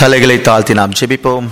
தலைகளை தாழ்த்தி நாம் ஜெபிப்போம்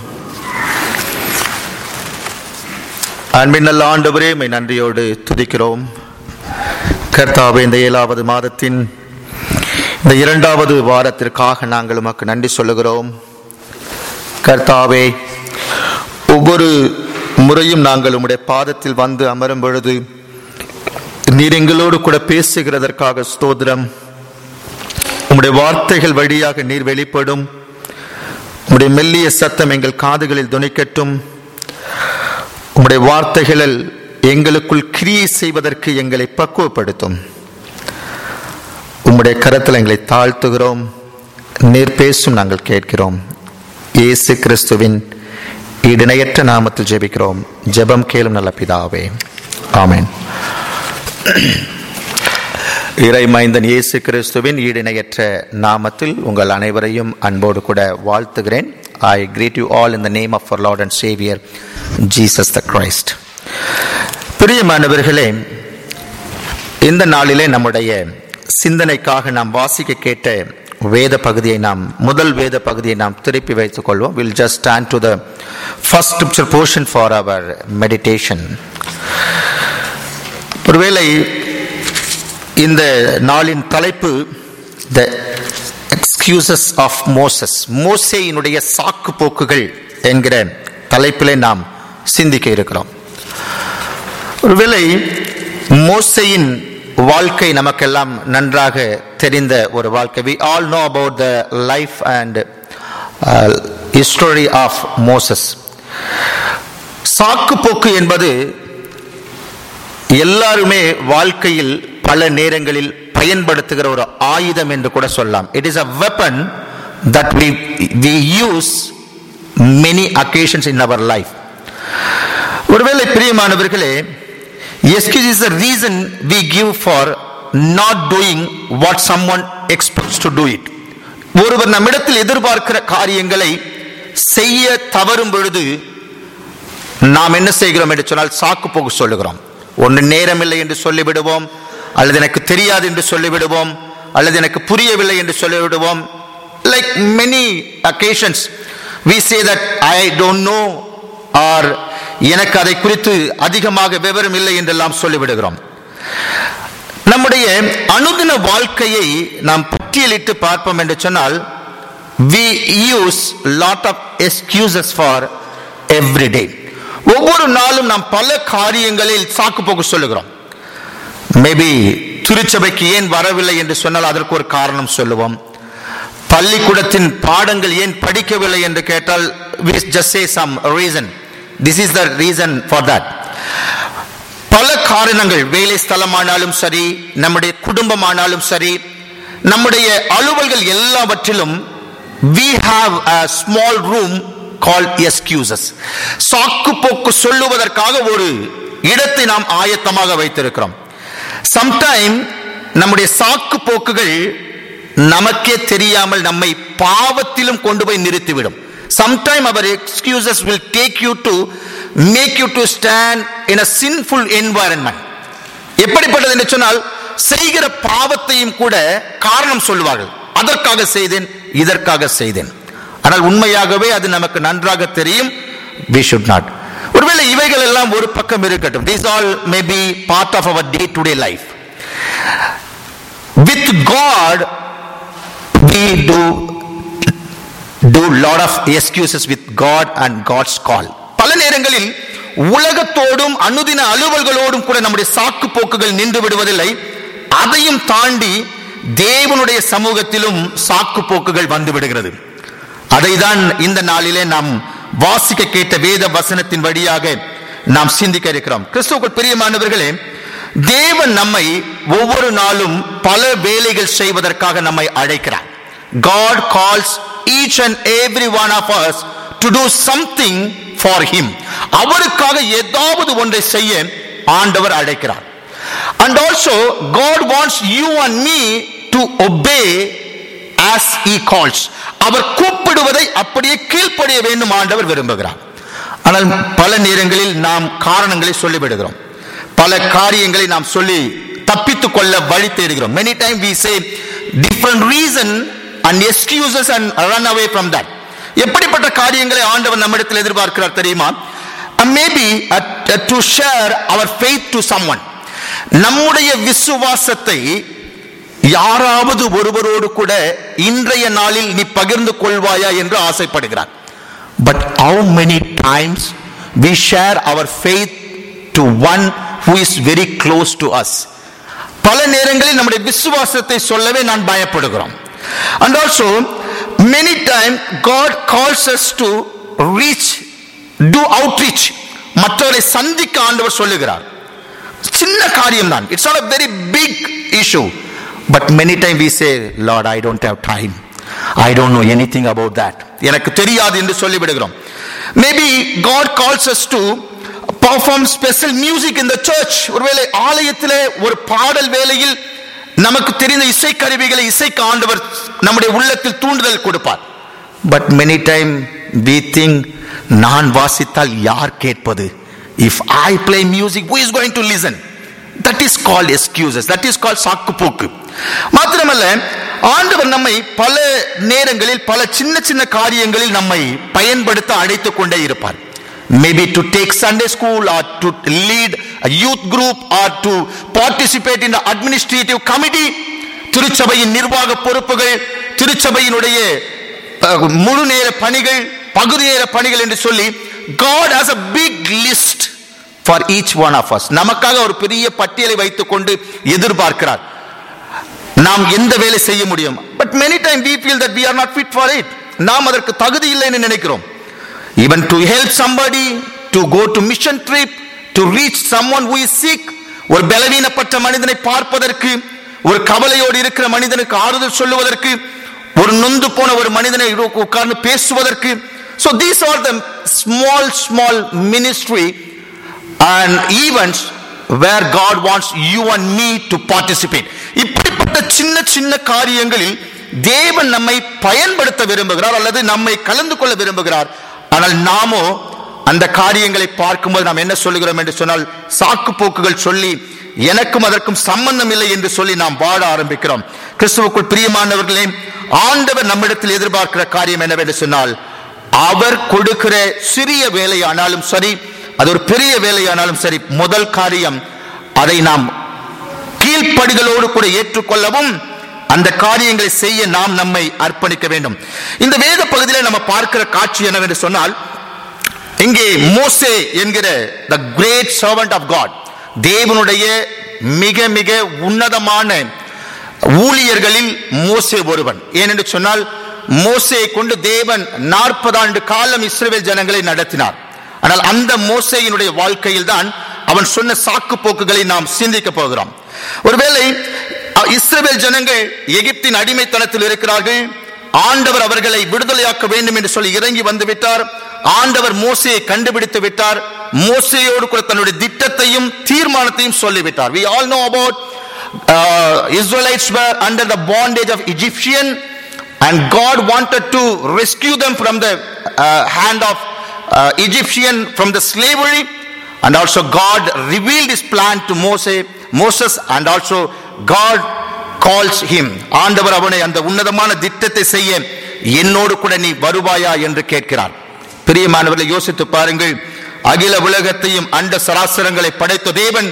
அன்பின் நல்ல ஆண்டவரே மை நன்றியோடு துதிக்கிறோம் கர்த்தாவே இந்த ஏழாவது மாதத்தின் இந்த இரண்டாவது வாரத்திற்காக நாங்கள் உமக்கு நன்றி சொல்லுகிறோம் கர்த்தாவே ஒவ்வொரு முறையும் நாங்கள் உம்முடைய பாதத்தில் வந்து அமரும் பொழுது நீர் எங்களோடு கூட பேசுகிறதற்காக ஸ்தோத்திரம் உம்முடைய வார்த்தைகள் வழியாக நீர் வெளிப்படும் உம்முடைய மெல்லிய சத்தம் எங்கள் காதுகளில் துணிக்கட்டும் உம்முடைய வார்த்தைகளில் எங்களுக்குள் கிரியை செய்வதற்கு எங்களை பக்குவப்படுத்தும் உம்முடைய கரத்தில் எங்களை தாழ்த்துகிறோம் நீர் பேசும் நாங்கள் கேட்கிறோம் இயேசு கிறிஸ்துவின் ஈடிணையற்ற நாமத்தில் ஜெபிக்கிறோம் ஜெபம் கேளும் நல்ல பிதாவே ஆமென் இறை மைந்தன் இயேசு கிறிஸ்துவின் ஈடிணையற்ற நாமத்தில் உங்கள் அனைவரையும் அன்போடு கூட வாழ்த்துகிறேன் I greet you all in the name of our lord and saviour Jesus the Christ பிரியமானவர்களே இந்த நாளிலே நம்முடைய சிந்தனைக்காக நாம் வாசிக்க கேட்ட வேத பகுதியை நாம் முதல் வேத பகுதியை நாம் திருப்பி வைத்துக் கொள்வோம் will just stand to the first scripture portion for our meditation ஒருவேளை இந்த நாளின் தலைப்பு த எக்ஸ்கியூசஸ் ஆஃப் மோசஸ் மோசேயினுடைய சாக்கு போக்குகள் என்கிற தலைப்பிலே நாம் சிந்திக்க இருக்கிறோம் ஒருவேளை மோசையின் வாழ்க்கை நமக்கெல்லாம் நன்றாக தெரிந்த ஒரு வாழ்க்கை we all know about the life and history of Moses சாக்கு போக்கு என்பது எல்லாருமே வாழ்க்கையில் பல நேரங்களில் பயன்படுத்துகிற ஒரு ஆயுதம் என்று கூட சொல்லலாம் it is a weapon that we we use many occasions in our life ஒருவேளை பிரியமானவர்களே excuse is the reason we give for not doing what some one expects to do it ஒருவர் நம்மிடத்தில் எதிர்பார்க்கிற காரியங்களை செய்ய தவறும் பொழுது நாம் என்ன செய்கிறோம் என்று சொன்னால் சாக்கு போக்கு சொல்லுகிறோம் ஒன்று நேரமில்லை என்று சொல்லிவிடுவோம் அல்லது எனக்கு தெரியாது என்று சொல்லிவிடுவோம் அல்லது எனக்கு புரியவில்லை என்று சொல்லிவிடுவோம் like many occasions we say that I don't know or எனக்கு அதை குறித்து அதிகமாக விவரம் இல்லை என்றெல்லாம் சொல்லிவிடுகிறோம் நம்முடைய அனுதின வாழ்க்கையை நாம் பட்டியலிட்டு பார்ப்போம் என்று சொன்னால் we use lot of excuses for every day ஒவ்வொரு நாளும் நாம் பல காரியங்களில் சாக்கு போக்கு சொல்லுகிறோம் மேபி திருச்சபைக்கு ஏன் வரவில்லை என்று சொன்னால் அதற்கு ஒரு காரணம் சொல்லுவோம் பள்ளிக்கூடத்தின் பாடங்கள் ஏன் படிக்கவில்லை என்று கேட்டால் just say some reason this is the reason for that பல காரணங்கள் வேலை ஸ்தலமானாலும் சரி நம்முடைய குடும்பமானாலும் சரி நம்முடைய அலுவல்கள் எல்லாவற்றிலும் we have a small room call excuses சாக்கு போக்கு சொல்லுவதற்காக ஒரு இடத்தை நாம் ஆயத்தமாக வைத்திருக்கிறோம் சம்டைம் நம்முடைய சாக்கு போக்குகள் நமக்கே தெரியாமல் நம்மை பாவத்திலும் கொண்டு போய் நிறுத்திவிடும் sometime our excuses will take you to make you to stand in a sinful environment எப்படிப்பட்டது என்று சொன்னால் செய்கிற பாவத்தையும் கூட காரணம் சொல்லுவார்கள் அதற்காக செய்தேன் இதற்காக செய்தேன் ஆனால் உண்மையாகவே அது நமக்கு நன்றாக தெரியும் வி ஷுட் நாட் ஒருவேளை இவைகள் எல்லாம் ஒரு பக்கம் இருக்கட்டும் this all may be part of our day to day life with God we do do lot of excuses with God and God's call பல நேரங்களில் உலகத்தோடும் அனுதின அலுவல்களோடும் கூட நம்முடைய சாக்கு போக்குகள் நின்று விடுவதில்லை அதையும் தாண்டி தேவனுடைய சமூகத்திலும் சாக்கு போக்குகள் வந்து விடுகிறது அதை தான் இந்த நாளிலே நாம் வாசிக்க கேட்ட வேத வசனத்தின் வழியாக நாம் சிந்திக்க இருக்கிறோம் கிறிஸ்துவுக்குள் பிரியமானவர்களே தேவன் நம்மை ஒவ்வொரு நாளும் பல வேலைகள் செய்வதற்காக நம்மை அழைக்கிறார் God calls each and every one of us to do something for him அவருக்காக ஏதாவது ஒன்றை செய்ய ஆண்டவர் அழைக்கிறார் and also God wants you and me to obey as he calls அவர் கூப்பிடுவதை அப்படியே கீழ்ப்படிய வேண்டும் ஆண்டவர் விரும்புகிறார் ஆனால் பல நேரங்களில் நாம் காரணங்களை சொல்லிவிடுகிறோம் பல காரியங்களை நாம் சொல்லி தப்பித்துக் கொள்ள வழி தேடுகிறோம் many time we say different reason and excuses and run away from that எப்படிப்பட்ட காரியங்களை ஆண்டவர் நம்மிடத்தில் எதிர்பார்க்கிறார் தெரியுமா maybe to share our faith to someone நம்முடைய விசுவாசத்தை யாராவது ஒருவரோடு கூட இன்றைய நாளில் நீ பகிர்ந்து கொள்வாயா என்று ஆசைப்படுகிறார் but how many times we share our faith to one who is very close to us பல நேரங்களில் நம்முடைய விசுவாசத்தை சொல்லவே நான் பயப்படுகிறோம் and also many time God calls us to reach to outreach மற்றவரை சந்திக்க ஆண்டவர் சொல்லுகிறார் சின்ன காரியம் தான் it's not a very big issue but many time we say lord I don't have time I don't know anything about that எனக்கு தெரியாது என்று சொல்லிவிடுகிறோம் maybe God calls us to perform special music இந்த church ஒருவேளை ஆலயத்திலே ஒரு பாடல் வேளையில் நமக்கு தெரிந்த இசை கருவிகளை இசைக்கு ஆண்டவர் நம்முடைய உள்ளத்தில் தூண்டுதல் கொடுப்பார் but many time we think நான் வாசித்தால் யார் கேட்பது if I play music who is going to listen that is called excuses that is called சாக்கு போக்கு மாத்திரமல்ல ஆண்டவர் நம்மை பல நேரங்களில் பல சின்ன சின்ன காரியங்களில் நம்மை பயன்படுத்த அழைத்துக் கொண்டே இருப்பார் maybe to take Sunday school or to lead a youth group or to participate in the administrative committee திருச்சபையின் நிர்வாக பொறுப்புகள் திருச்சபையினுடைய அஹ், முழு நேர பணிகள் பகுதி நேர பணிகள் என்று சொல்லி God has a big list for each one of us நமக்காக ஒரு பெரிய பட்டியலை வைத்துக் கொண்டு எதிர்பார்க்கிறார் நாம் எந்த வேலை செய்ய முடியும் but many time we feel that we are not fit for it நாம் அதற்கு தகுதி இல்லை என்று நினைக்கிறோம் even to help somebody to go to mission trip to reach someone who is sick ஒரு பலவீனப்பட்ட மனிதனை பார்ப்பதற்கு ஒரு கவலையோடு இருக்கிற மனிதனுக்கு ஆறுதல் சொல்லுவதற்கு ஒரு நொந்து போன ஒரு மனிதனை உட்கார்ந்து பேசுவதற்கு so these are the small small ministry and events where God wants you and me to participate இப்படிப்பட்ட சின்ன சின்ன காரியங்களில் தேவன் நம்மை பயன்படுத்த விரும்புகிறார் அல்லது நம்மை கலந்து கொள்ள விரும்புகிறார் ஆனால் நாமோ அந்த காரியங்களை பார்க்கும்போது நாம் என்ன சொல்லுகிறோம் என்று சொன்னால் சாக்கு போக்குகள் சொல்லி எனக்கும் அதற்கும் சம்பந்தம் இல்லை என்று சொல்லி நாம் வாழ ஆரம்பிக்கிறோம் கிறிஸ்துவுக்குள் பிரியமானவர்களே ஆண்டவர் நம்மிடத்தில் எதிர்பார்க்கிற காரியம் என்னவென்று சொன்னால் அவர் கொடுக்கிற சிறிய வேலையானாலும் சரி அது ஒரு பெரிய வேலையானாலும் சரி முதல் காரியம் அதை நாம் கீழ்ப்படிதலோடு கூட ஏற்றுக்கொள்ளவும் அந்த காரியங்களை செய்ய நாம் நம்மை அர்ப்பணிக்க வேண்டும் இந்த வேத பகுதியில் நம்ம பார்க்கிற காட்சி என்னவென்று சொன்னால் இங்கே மோசே என்கிற the great servant of God தேவனுடைய மிக மிக உன்னதமான ஊழியர்களும் மோசே ஒருவன் ஏனென்று சொன்னால் மோசையை கொண்டு தேவன் நாற்பது ஆண்டு காலம் இஸ்ரேல் ஜனங்களை நடத்தினார் ஆனால் அந்த மோசையினுடைய வாழ்க்கையில் தான் அவன் சொன்ன சாக்கு போக்குகளை நாம் சிந்திக்க போகிறோம் ஒருவேளை அ- இஸ்ரவேல் ஜனங்கள் எகிப்தின் அடிமைத்தனத்தில் இருக்கிறார்கள் ஆண்டவர் அவர்களை விடுதலையாக்க வேண்டும் என்று சொல்லி இறங்கி வந்து விட்டார் ஆண்டவர் மோசையை கண்டுபிடித்து விட்டார் மோசையோடு கூட தன்னுடைய திட்டத்தையும் தீர்மானத்தையும் சொல்லிவிட்டார் we all know about uh, Israelites were under the bondage of Egyptian and God wanted to rescue them from the uh, hand of uh, Egyptian from the slavery and also God revealed his plan to Moses Moses and also God calls him ஆண்டவர் அவனை அந்த உன்னதமான திட்டத்தை செய்ய என்னோடு கூட நீ வருவாயா என்று கேட்கிறார் பிரியமானவர்களை யோசித்து பாருங்கள் அகில உலகத்தையும் அண்ட சராசரங்களை படைத்த தேவன்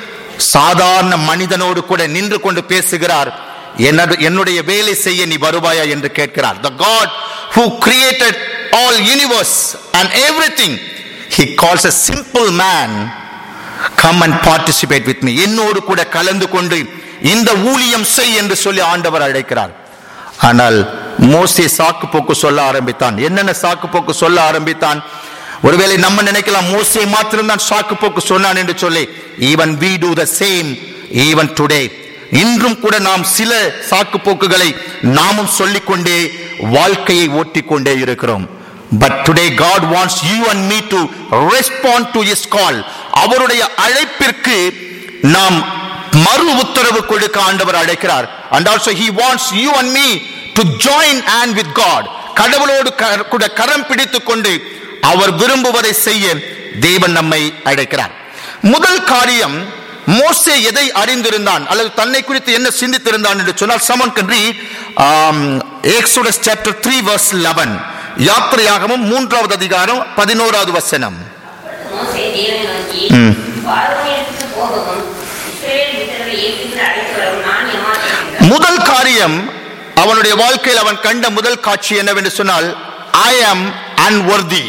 சாதாரண மனிதனோடு கூட நின்று கொண்டு பேசுகிறார் என்னது என்னுடைய வேலை செய்ய நீ வருவாயா என்று கேட்கிறார் the god who created all universe and everything he calls a simple man come and participate with me என்னோடு கூட கலந்து கொண்டு இந்த ஊழியம் செய் என்று சொல்லி ஆண்டவர் அழைக்கிறார் ஆனால் மோசே சாக்கு போக்கு சொல்ல ஆரம்பித்தான் என்னென்ன சாக்கு போக்கு சொல்ல ஆரம்பித்தான் ஒருவேளை நம்ம நினைக்கலாம் மோசே மாத்திரம்தான் சாக்கு போக்கு சொன்னான் என்று சொல்லி even we do the same even today இன்றும் கூட நாம் சில சாக்கு போக்குகளை நாமும் சொல்லிக்கொண்டே வாழ்க்கையை ஓட்டிக்கொண்டே இருக்கிறோம் but today God wants you and me to respond to his call அவருடைய அழைப்பிற்கு நாம் மறு உத்தரவு கொடுக்க ஆண்டவர் அழைக்கிறார் and also he wants you and me to join hand with God கடவுளோடு க- கூட கரம் பிடித்துக் கொண்டு அவர் விரும்புவதை செய்ய தேவன் நம்மை அழைக்கிறார் முதல் காரியம் மோசே எதை அறிந்திருந்தான் அல்லது தன்னை குறித்து என்ன சிந்தித்திருந்தான் என்று சொன்னால் someone can read um, Exodus chapter 3 verse 11 யாத்திரையாகவும் மூன்றாவது அதிகாரம் பதினோராவது வசனம் மோசே தேவனை நோக்கி ம். பார்வோனிடத்துக்கு போகவும் இஸ்ரவேல் புத்திரரை எகிப்திலிருந்து அழைத்து வரவும் நான் ஏமாற்றேன் என்றார். முதல் காரியம் அவனுடைய வாழ்க்கையில் அவன் கண்ட முதல் காட்சி என்னவென்று சொன்னால் ஐ ஆம் அன்வர்தி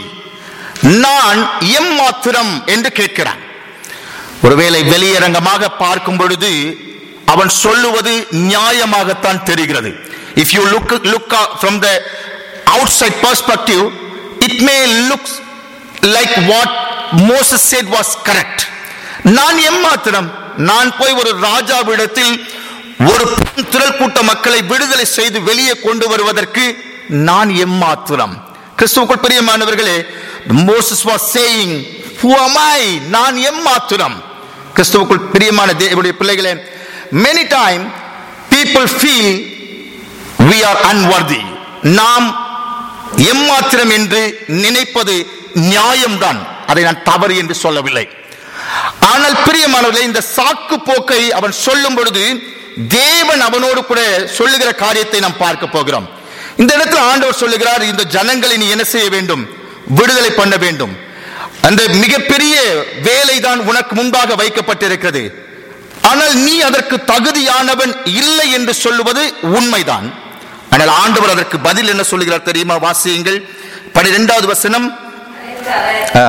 நான் எம்மாத்திரம் என்று கேட்கிறான் ஒருவேளை வெளியரங்கமாக பார்க்கும் பொழுது அவன் சொல்லுவது நியாயமாகத்தான் தெரிகிறது if you look look from the outside perspective it may looks like what Moses said was correct நான் எம்மாத்திரம் நான் போய் ஒரு ராஜாவிடத்தில் ஒரு பெரும் திரள் கூட்ட மக்களை விடுதலை செய்து வெளியே கொண்டு வருவதற்கு நான் எம்மாத்திரம் கிறிஸ்துவுக்குள் பிரியமானவர்களே Moses was saying who am I நான் எம்மாத்திரம் கிறிஸ்துவுக்குள் பிரியமான தேவனுடைய பிள்ளைகளே many time people feel we are unworthy நாம் எம்மாத்திரம் என்று நினைப்பது நியாயம்தான் அதை நான் தவறு என்று சொல்லவில்லை ஆனால் பிரியமானவர்களே இந்த சாக்கு போக்கை அவன் சொல்லும் பொழுது தேவன் அவனோடு கூட சொல்லுகிற காரியத்தை நாம் பார்க்க போகிறோம் இந்த இடத்துல ஆண்டவர் சொல்லுகிறார் இந்த ஜனங்களை நீ என்ன செய்ய வேண்டும் விடுதலை பண்ண வேண்டும் அந்த மிகப்பெரிய வேலை தான் உனக்கு முன்பாக வைக்கப்பட்டிருக்கிறது ஆனால் நீ அதற்கு தகுதியானவன் இல்லை என்று சொல்லுவது உண்மைதான் ஆனால் ஆண்டவர் அதற்கு பதில் என்ன சொல்லுகிறார் தெரியுமா வாசியுங்கள் பனிரெண்டாவது வசனம் அதற்கு அவர் ஆ,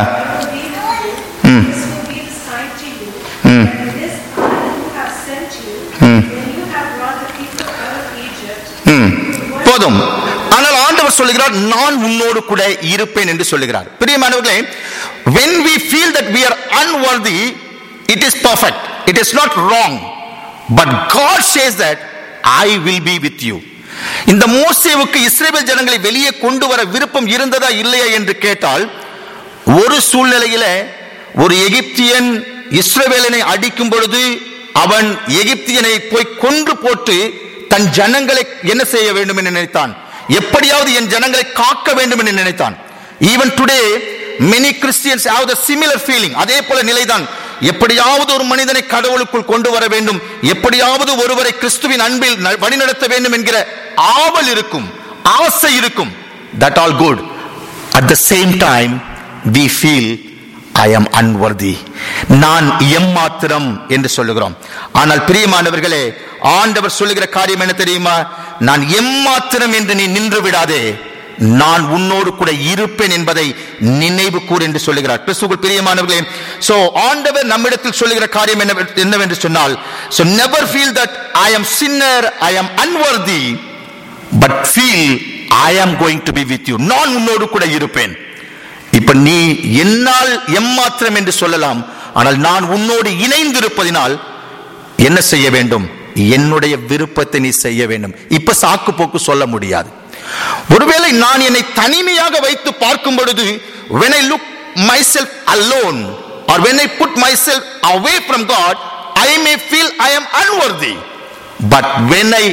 This will be the sign to you, Mm. that in this time who have sent you, Mm. when you have brought the people out of Egypt, ம், போதும் ஆனால் ஆண்டவர் சொல்லுகிறார் நான் உன்னோடு கூட இருப்பேன் என்று சொல்லுகிறார் பிரியமானவர்களே when we feel that we are unworthy it is perfect it is not wrong but god says that i will be with you இந்த மோசேவுக்கு இஸ்ரேல் ஜனங்களை வெளியே கொண்டு வர விருப்பம் இருந்ததா இல்லையா என்று கேட்டால் ஒரு சூழ்நிலையில ஒரு எகிப்தியன் இஸ்ரவேலனை அடிக்கும் பொழுது அவன் எகிப்தியனை போய் கொன்று போட்டு தன் ஜனங்களை என்ன செய்ய வேண்டும் என்று நினைத்தான் எப்படியாவது என் ஜனங்களை காக்க வேண்டும் என்று நினைத்தான் even today many christians have the similar feeling அதே போல நிலைதான் எப்படியாவது ஒரு மனிதனை கடவுளுக்குள் கொண்டு வர வேண்டும் எப்படியாவது ஒருவரை கிறிஸ்துவின் அன்பில் ந- வழிநடத்த வேண்டும் என்கிற ஆவல் இருக்கும் ஆசை இருக்கும் that all good at the same time we feel I am unworthy நான் எம்மாத்திரம் என்று சொல்லுகிறோம் ஆனால் பிரியமானவர்களே ஆண்டவர் சொல்லுகிற காரியம் என்ன தெரியுமா நான் எம்மாத்திரம் என்று நீ நின்று விடாதே நான் உன்னோடு கூட இருப்பேன் என்பதை நினைவு கூறு என்று சொல்லுகிறார் கிறிஸ்துவுக்குள் பிரியமானவர்களே சோ ஆண்டவர் நம்மிடத்தில் சொல்லுகிற காரியம் என்ன என்னவென்று சொன்னால் so never feel that I am sinner I am unworthy but feel I am going to be with you நான் உன்னோடு கூட இருப்பேன் இப்ப நீ என்னால் எம்மாத்திரம் என்று சொல்லலாம் ஆனால் நான் உன்னோடு இணைந்திருப்பதினால் என்ன செய்ய வேண்டும் என்னுடைய விருப்பத்தை நீ செய்ய வேண்டும் இப்ப சாக்கு போக்கு சொல்ல முடியாது ஒருவேளை நான் என்னை தனிமையாக வைத்து பார்க்கும் பொழுது when I look myself alone or when I put myself away from God I may feel I am unworthy but when I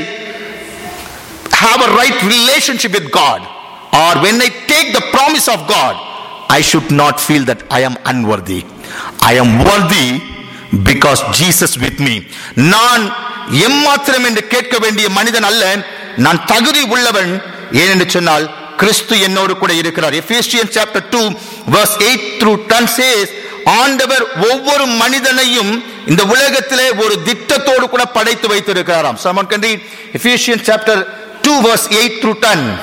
have a right relationship with God, or when I take the promise of God, I should not feel that I am unworthy. I am worthy because Jesus with me. நான் எம்மாத்திரம் என்று கேட்க வேண்டிய மனிதன் அல்ல நான் தகுதி உள்ளவன் ஏனென்று சொன்னால் கிறிஸ்து என்னோடு கூட இருக்கிறார் Ephesian chapter 2 verse 8 through 10 says ஆண்டவர் ஒவ்வொரு மனிதனையும் இந்த உலகத்திலே ஒரு திட்டத்தோடு கூட படைத்து வைத்திருக்கிறாராம் someone can read Ephesians chapter 2 verse 8 through 10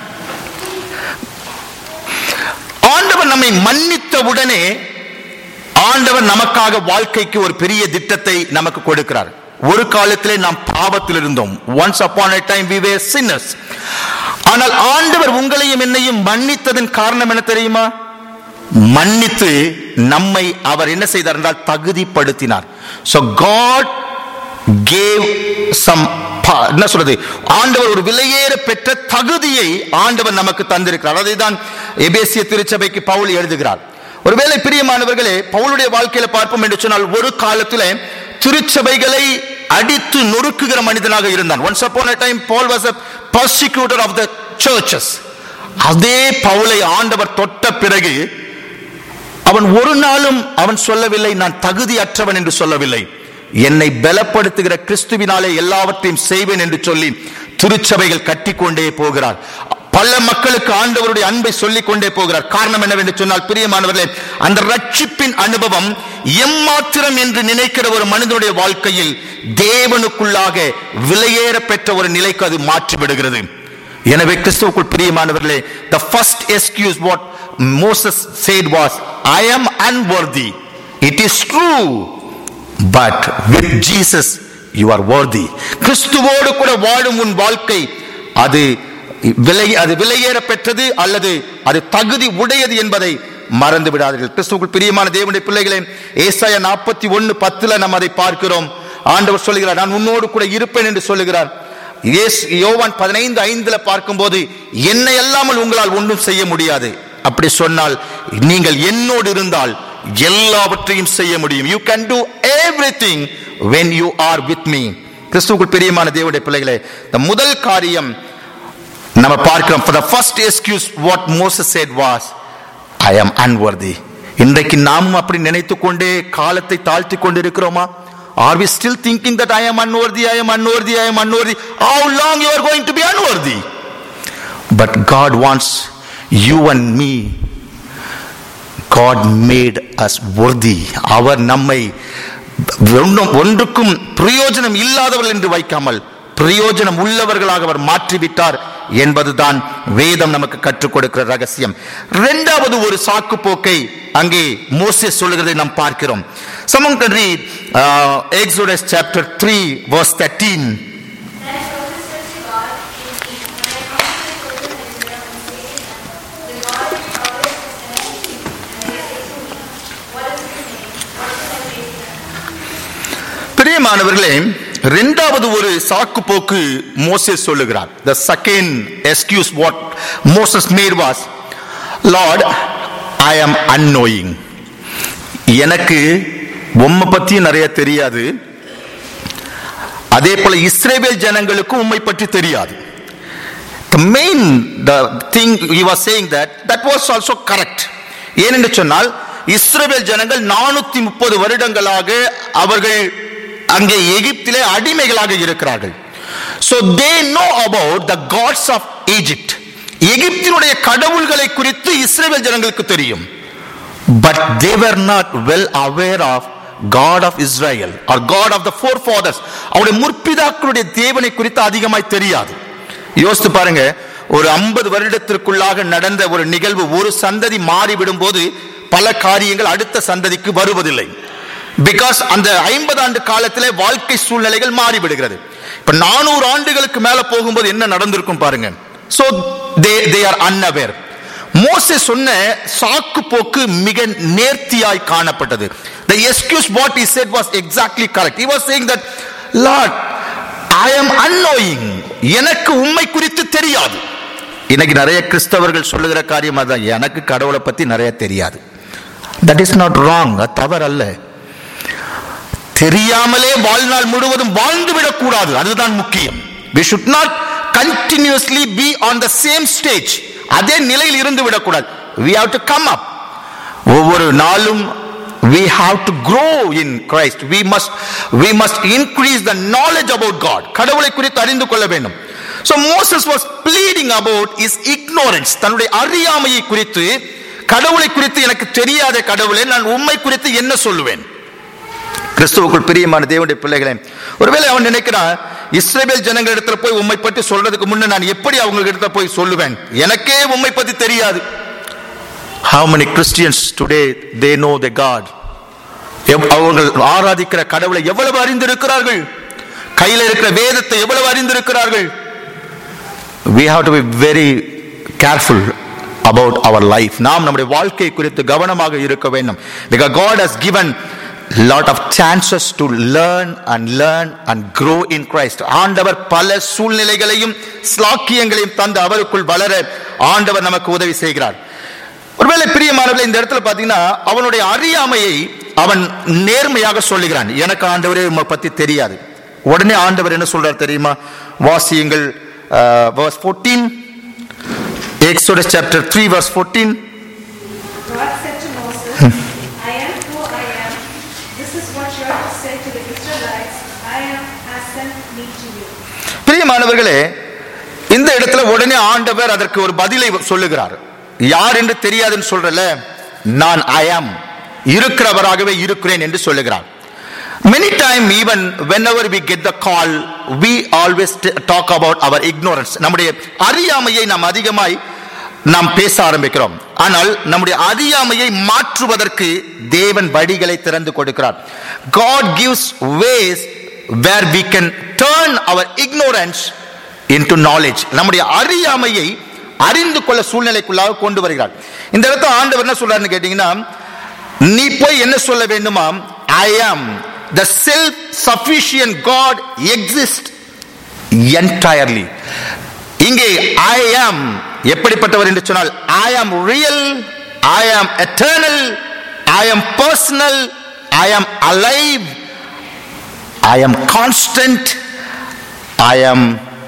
ஆண்டவர் நம்மை மன்னித்த உடனே ஆண்டவர் நமக்காக வாழ்க்கைக்கு ஒரு பெரிய திட்டத்தை நமக்கு கொடுக்கிறார் ஒரு காலத்திலே நாம் பாவத்தில் இருந்தோம் once upon a time we were sinners ஆனால் ஆண்டவர் உங்களையும் என்னையும் மன்னித்ததன் காரணம் என்ன தெரியுமா மன்னித்து நம்மை அவர் என்ன செய்தார் என்றால் தகுதிப்படுத்தினார் so god gave some pa- என்ன சொல்றது ஆண்டவர் ஒரு விலையேற பெற்ற தகுதியை ஆண்டவர் நமக்கு தந்திருக்கிறார் அதைதான் எபேசிய திருச்சபைக்கு பவுல் எழுதுகிறார் ஒருவேளை பிரியமானவர்களே பவுலுடைய வாழ்க்கையில பார்ப்போம் என்று சொன்னால் ஒரு காலத்திலே திருச்சபைகளை அடித்து நொறுக்குகிற மனிதனாக இருந்தான் once upon a time paul was a persecutor of the churches அதே பவுலை ஆண்டவர் தொட்ட பிறகு அவன் ஒரு நாளும் அவன் சொல்லவில்லை நான் தகுதியற்றவன் என்று சொல்லவில்லை என்னை பலப்படுத்துகிற கிறிஸ்துவினாலே எல்லாவற்றையும் செய்வேன் என்று சொல்லி திருச்சபைகள் கட்டிக்கொண்டே போகிறார் பல மக்களுக்கு ஆண்டவருடைய அன்பை சொல்லிக் கொண்டே போகிறார் காரணம் என்னவென்று சொன்னால் பிரியமானவர்களே அந்த ரட்சிப்பின் அனுபவம் எம்மாத்திரம் என்று நினைக்கிற ஒரு மனிதனுடைய வாழ்க்கையில் தேவனுக்குள்ளாக விலையேற பெற்ற ஒரு நிலைக்கு அது மாற்றிவிடுகிறது எனவே கிறிஸ்துவுக்குள் பிரியமானவர்களே the first excuse what Moses said was I am unworthy it is true but with Jesus you are worthy கிறிஸ்துவோடு கூட வாழும் உன் வாழ்க்கை அது விலை அது விலையேற பெற்றது அல்லது அது தகுதி உடையது என்பதை மறந்து விடாதீர்கள் கிறிஸ்துவுக்குள் பிரியமான தேவனுடைய பிள்ளைகளே ஏசாயா நாற்பத்தி ஒன்னு பத்துல நம்ம அதை பார்க்கிறோம் ஆண்டவர் சொல்லுகிறார் நான் உன்னோடு கூட இருப்பேன் என்று சொல்லுகிறார் இயேசு யோவான் பதினைந்து ஐந்துல பார்க்கும்போது என்னை அல்லாமல் உங்களால் ஒன்றும் செய்ய முடியாது அப்படி சொன்னால் நீங்கள் என்னோடு இருந்தால் எல்லாவற்றையும் செய்ய முடியும் you can do everything when you are with me கிறிஸ்துவுக்குள் பிரியமான தேவனுடைய பிள்ளைகளே இந்த முதல் காரியம் நம்ம பார்க்கிறோம் for the first excuse what Moses said was I am unworthy இன்றைக்கு நாமும் அப்படி நினைத்துக் கொண்டே காலத்தை தாழ்த்தி கொண்டிருக்கிறோமா Are we still thinking that I am unworthy, I am unworthy, I am unworthy? How long you are going to be unworthy? But God wants you and me. God made us worthy. அவர் நம்மை ஒன்றும் ஒன்றுக்கும் பிரயோஜனம் இல்லாதவர்கள் என்று வைக்காமல் பிரயோஜனம் உள்ளவர்களாக அவர் மாற்றிவிட்டார் என்பதுதான் வேதம் நமக்கு கற்றுக் கொடுக்கிற ரகசியம் இரண்டாவது ஒரு சாக்கு போக்கை அங்கே மோசே சொல்லுகிறதை நாம் பார்க்கிறோம் Someone can read uh, Exodus chapter 3 verse 13 பிரியமானவர்களே இரண்டாவது ஒரு சாக்கு போக்கு மோசே சொல்லுகிறார் the second excuse what moses made was lord i am unknowing எனக்கு உம்மை பத்தி நிறைய தெரியாது அதே போல இஸ்ரேவேல் ஜனங்களுக்கு உம்மை பற்றி தெரியாது the main the thing he was saying that that was also correct ஏனென்று சொன்னால் இஸ்ரவேல் ஜனங்கள் நானூத்தி முப்பது வருடங்களாக அவர்கள் அங்கே எகிப்திலே அடிமைகளாக இருக்கிறார்கள் so they know about the gods of egypt எகிப்தினுடைய கடவுள்களை குறித்து இஸ்ரவேல் ஜனங்களுக்கு தெரியும் but they were not well aware of God of Israel or God of the forefathers அவருடைய முற்பிதாக்களுடைய தேவனை குறித்து அதிகமாய் தெரியாது யோசித்து பாருங்க ஒரு ஐம்பது வருடத்திற்குள்ளாக நடந்த ஒரு நிகழ்வு ஒரு சந்ததி மாறிவிடும் போது பல காரியங்கள் அடுத்த சந்ததிக்கு வருவதில்லை பிகாஸ் அந்த ஐம்பது ஆண்டு காலத்திலே வாழ்க்கை சூழ்நிலைகள் மாறிவிடுகிறது இப்ப நானூறு ஆண்டுகளுக்கு மேல போகும்போது என்ன நடந்திருக்கும் பாருங்க so they they are unaware மோசே சொன்ன சாக்கு போக்கு மிக நேர்த்தியாய் காணப்பட்டது the excuse what he said was exactly correct he was saying that lord i am unknowing எனக்கு உண்மை குறித்து தெரியாது இன்னைக்கு நிறைய கிறிஸ்தவர்கள் சொல்லுகிற காரியம் அதான் எனக்கு கடவுளை பத்தி நிறைய தெரியாது தட் இஸ் நாட் ராங் அது தவறு அல்ல தெரியாமலே வாழ்நாள் முழுவதும் வாழ்ந்து விடக்கூடாது அதுதான் முக்கியம் we should not continuously be on the same stage அதே நிலையில் இருந்து விடக்கூடாது we have to come up ஒவ்வொரு நாளும் we have to grow in Christ we must we must increase the knowledge about God கடவுளை குறித்து அறிந்து கொள்ள வேண்டும் so Moses was pleading about his ignorance தன்னுடைய அறியாமையை குறித்து கடவுளை குறித்து எனக்கு தெரியாத கடவுளே நான் உண்மை குறித்து என்ன சொல்லுவேன் கிறிஸ்துவுக்குள் பிரியமான தேவனுடைய பிள்ளைகளே ஒருவேளை அவன் நினைக்கிறான் இஸ்ரேல் ஜனங்களிடத்துல போய் உண்மை பற்றி சொல்றதுக்கு முன்ன நான் எப்படி அவங்க இடத்துல போய் சொல்லுவேன் எனக்கே உண்மை பத்தி தெரியாது how many christians today they know the god எவ்- அவர்கள் ஆராதிக்கிற கடவுளை எவ்வளவு அறிந்திருக்கிறார்கள் கையில இருக்கிற வேதத்தை எவ்வளவு அறிந்திருக்கிறார்கள் we have to be very careful about our life நாம் நம்முடைய வாழ்க்கை குறித்து கவனமாக இருக்க வேண்டும் because god has given lot of chances to learn and learn and grow in christ ஆண்டவர் பல சூழ்நிலைகளையும் ஸ்லாக்கியங்களையும் தந்து அவருக்குள் வளர ஆண்டவர் நமக்கு உதவி செய்கிறார் ஒருவேளை பிரியமானவர்களே இந்த இடத்துல பாத்தீங்கன்னா அவனுடைய அறியாமையை அவன் நேர்மையாக சொல்லுகிறான் எனக்கு ஆண்டவரே உம்மை பத்தி தெரியாது உடனே ஆண்டவர் என்ன சொல்றார் தெரியுமா வாசியுங்கள் verse 14 Exodus chapter 3 verse 14 God said to Moses, I am who I am. This is what you are to say to the Israelites I am has sent me to you. பிரியமானவர்களே இந்த இடத்துல உடனே ஆண்டவர் அதற்கு ஒரு பதிலை சொல்லுகிறார் யார் என்று தெரியாதுன்னு சொல்றல நான் ஐ ஆம் இருக்கிறவராகவே இருக்கிறேன் என்று சொல்லுகிறார் many time even whenever we get the call we always t- talk about our ignorance நம்முடைய அறியாமையை நாம் அதிகமாய் நாம் பேச ஆரம்பிக்கிறோம் ஆனால் நம்முடைய அறியாமையை மாற்றுவதற்கு தேவன் வழிகளை திறந்து கொடுக்கிறார் God gives ways where we can turn our ignorance into knowledge நம்முடைய அறியாமையை அறிந்து கொள்ள சூழ்நிலைக்குள்ளாக கொண்டு வருகிறார் இந்த இடத்துல ஆண்டவர் என்ன சொல்றாருன்னு கேட்டீங்கன்னா நீ போய் என்ன சொல்ல வேண்டுமா I am the self sufficient God exist entirely இங்கே ஐ ஆம் எப்படிப்பட்டவர் என்று சொன்னால் ஐ ஆம் ரியல் ஐ ஆம் எட்டர்னல் ஐ ஆம் பர்சனல் ஐ ஆம் அலைவ் ஐ ஆம் கான்ஸ்டன்ட் ஐ ஆம்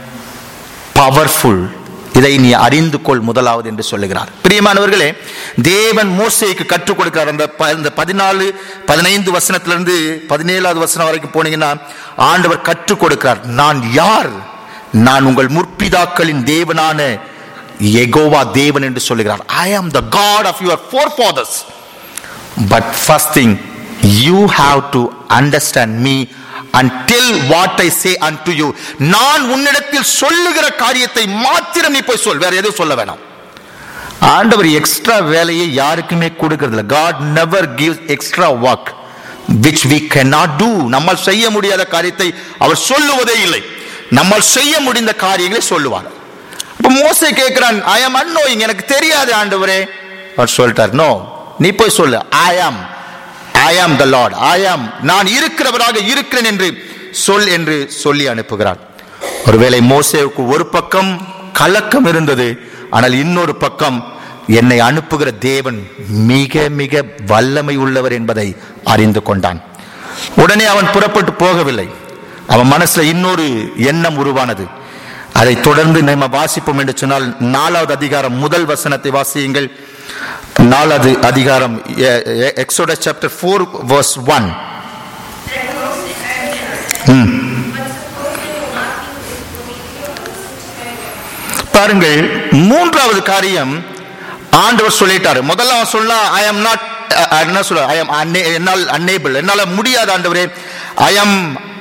பவர்ஃபுல் இதை நீ அறிந்து கொள் முதலாவது என்று சொல்லுகிறார் பிரியமானவர்களே தேவன் மோசேக்கு கற்றுக் கொடுக்கிறார் அந்த ப- இந்த பதினாலு பதினைந்து வசனத்திலிருந்து பதினேழாவது வசனம் வரைக்கும் போனீங்கன்னா ஆண்டவர் கற்றுக் கொடுக்கிறார் நான் யார் நான் உங்கள் முற்பிதாக்களின் தேவனான எகோவா தேவன் என்று சொல்லுகிறார் I am the God of your forefathers but first thing you have to understand me until what I say unto you நான் உன்னிடத்தில் சொல்லுகிற காரியத்தை மாத்திரம் நீ போய் சொல் வேற எதுவும் சொல்ல வேணாம் ஆண்டவர் எக்ஸ்ட்ரா வேலையை யாருக்குமே கொடுக்கிறது இல்லை God never gives extra work which we cannot do நம்மால் செய்ய முடியாத காரியத்தை அவர் சொல்லுவதே இல்லை நம்மால் செய்ய முடிந்த காரியங்களை சொல்லுவார் அப்ப மோசே கேட்கிறான் ஐ am unknowing எனக்கு தெரியாது ஆண்டவரே அவர் சொல்லிட்டார் நோ நீ போய் சொல்லு ஐ ஆம் ஐ ஆம் த லார்ட் ஐ ஆம் நான் இருக்கிறவராக இருக்கிறேன் என்று சொல் என்று சொல்லி அனுப்புகிறார் ஒருவேளை மோசேவுக்கு ஒரு பக்கம் கலக்கம் இருந்தது ஆனால் இன்னொரு பக்கம் என்னை அனுப்புகிற தேவன் மிக மிக வல்லமை உள்ளவர் என்பதை அறிந்து கொண்டான் உடனே அவன் புறப்பட்டு போகவில்லை அவன் மனசுல இன்னொரு எண்ணம் உருவானது அதை தொடர்ந்து நம்ம வாசிப்போம் என்று சொன்னால் நாலாவது அதிகாரம் முதல் வசனத்தை வாசியுங்கள் நாலாவது அதிகாரம் Exodus chapter four verse one பாருங்கள் மூன்றாவது காரியம் ஆண்டவர் சொல்லிட்டாரு முதல்ல அவன் சொல்லலாம் ஐ அம் நாட் என்ன சொல்ல ஐ அம் என்னால் அன்னேபிள் என்னால முடியாத ஆண்டவரே ஐ அம்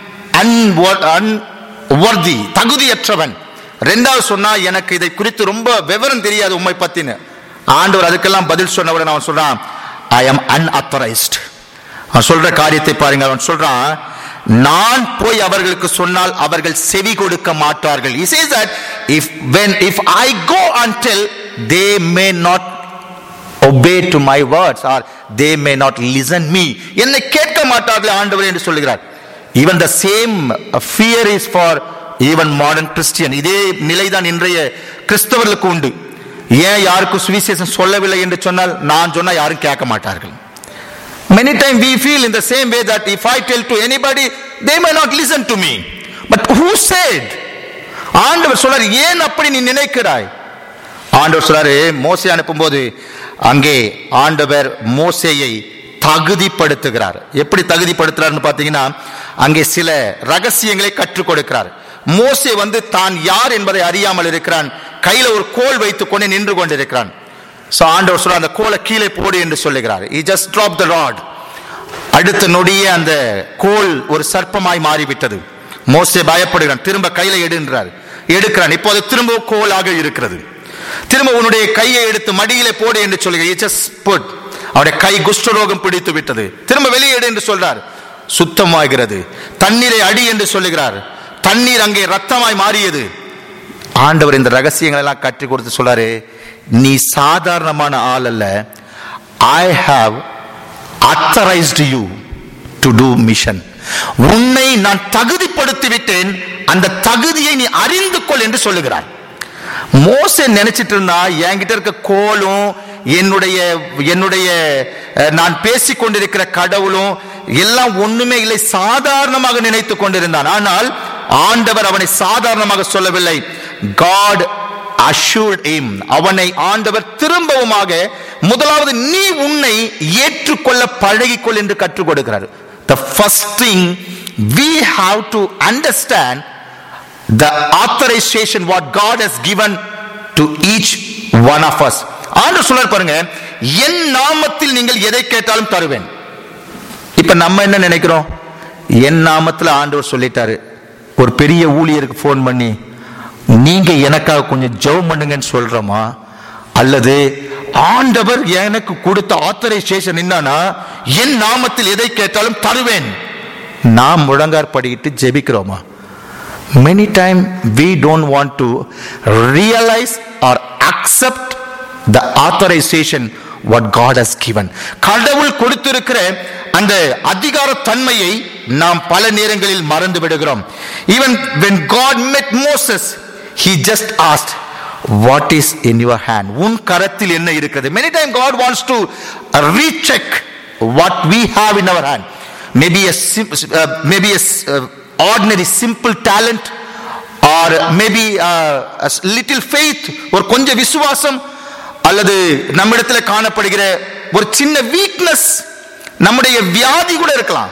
அன்வர்தி தகுதியற்றவன் ரெண்டாவது சொன்னா எனக்கு இதை குறித்து ரொம்ப விவரம் தெரியாது உண்மை பத்தின்னு ஆண்டவர் அதுக்கெல்லாம் பதில் சொன்னவுடன் அவன் சொல்றான் ஐ அம் அன்அத்தரைஸ்ட் அவன் சொல்ற காரியத்தை பாருங்க அவன் சொல்றான் நான் போய் அவர்களுக்கு சொன்னால் அவர்கள் செவி கொடுக்க மாட்டார்கள் he says that if when if i go until they may not obey to my words or they may not listen me என்னை கேட்க மாட்டார்கள் ஆண்டவர் என்று சொல்லுகிறார் even the same fear is for even modern christian இதே நிலைதான் இன்றைய கிறிஸ்தவர்களுக்கு உண்டு ஏன் யாருக்கும் சுவிசேஷம் சொல்லவில்லை என்று சொன்னால் நான் சொன்னா யாரும் கேட்க மாட்டார்கள் Many times we feel in the same way that if I tell to anybody, they may not listen to me. But who said? ஆண்டவர் சொல்றாரு ஏன் அப்படி நீ நினைக்கிறாய் ஆண்டவர் சொல்றாரு மோசே அனுப்பும்போது அங்கே ஆண்டவர் மோசேயை தகுதிப்படுத்துகிறார் எப்படி தகுதிப்படுத்துறாருன்னு பார்த்தீங்கன்னா அங்கே சில ரகசியங்களை கற்றுக் கொடுக்கிறார் மோசே வந்து தான் யார் என்பதை அறியாமல் இருக்கிறான் கையில ஒரு கோல் வைத்துக் கொண்டு நின்று கொண்டிருக்கிறான் சோ ஆண்டவர் சொல்ற அந்த கோலை கீழே போடு என்று சொல்லுகிறார் he just drop the rod அடுத்த நொடியே அந்த கோல் ஒரு சர்ப்பமாய் மாறிவிட்டது மோசே பயப்படுகிறான் திரும்ப கையில எடுன்றார் எடுக்கிறான் இப்போது திரும்ப கோலாக இருக்கிறது திரும்ப உன்னுடைய கையை எடுத்து மடியிலே போடு என்று சொல்லுகிறார் he just put அவருடைய கை குஷ்டரோகம் பிடித்து விட்டது திரும்ப வெளியே எடு என்று சொல்றார் சுத்தமாகிறது தண்ணீரை அடி என்று சொல்லுகிறார் தண்ணீர் அங்கே ரத்தமாய் மாறியது ஆண்டவர் இந்த ரகசியங்கள் எல்லாம் கற்றுக் கொடுத்து சொல்றாரு நீ சாதாரணமான ஆள் அல்ல I have authorised you to do mission உன்னை நான் தகுதிப்படுத்தி விட்டேன் அந்த தகுதியை நீ அறிந்து கொள் என்று சொல்லுகிறார் மோசே நினைச்சிட்டு இருந்தா என்கிட்ட இருக்க கோலும் என்னுடைய என்னுடைய அஹ், நான் பேசிக் கொண்டிருக்கிற கடவுளும் எல்லாம் ஒண்ணுமே இல்லை சாதாரணமாக நினைத்து கொண்டிருந்தான் ஆனால் ஆண்டவர் அவனை சாதாரணமாக சொல்லவில்லை காட் assured him அவனை ஆண்டவர் திரும்பவுமாக முதலாவது நீ உன்னை ஏற்றுக்கொள்ள பழகிக்கொள் என்று கற்றுக் கொடுக்கிறார் the first thing we have to understand the authorization what God has given to each one of us ஆண்டு சொல்றார் பாருங்க என் நாமத்தில் நீங்கள் எதை கேட்டாலும் தருவேன் இப்ப நம்ம என்ன நினைக்கிறோம் என் நாமத்துல ஆண்டவர் சொல்லிட்டாரு ஒரு பெரிய ஊழியருக்கு ஃபோன் பண்ணி நீங்க எனக்காக கொஞ்சம் ஜெபம் பண்ணுங்கன்னு சொல்றோமா அல்லது ஆண்டவர் எனக்கு கொடுத்த ஆத்தரைசேஷன் என்னன்னா என் நாமத்தில் எதை கேட்டாலும் தருவேன் நாம் முழங்கார் படிக்கிட்டு ஜெபிக்கிறோமா many time we don't want to realize or accept the authorization what god has given கடவுள் கொடுத்திருக்கிற அந்த அதிகார தன்மையை நாம் பல நேரங்களில் மறந்து விடுகிறோம் even when god met moses he just asked what is in your hand உன் கரத்தில் என்ன இருக்கிறது many time god wants to recheck what we have in our hand maybe a sim- uh, maybe a s- uh, ordinary simple talent or maybe uh, a s- little faith ஒரு கொஞ்சம் விசுவாசம் அல்லது நம்மிடத்தில் காணப்படுகிற ஒரு சின்ன வீக்னஸ் நம்முடைய வியாதி கூட இருக்கலாம்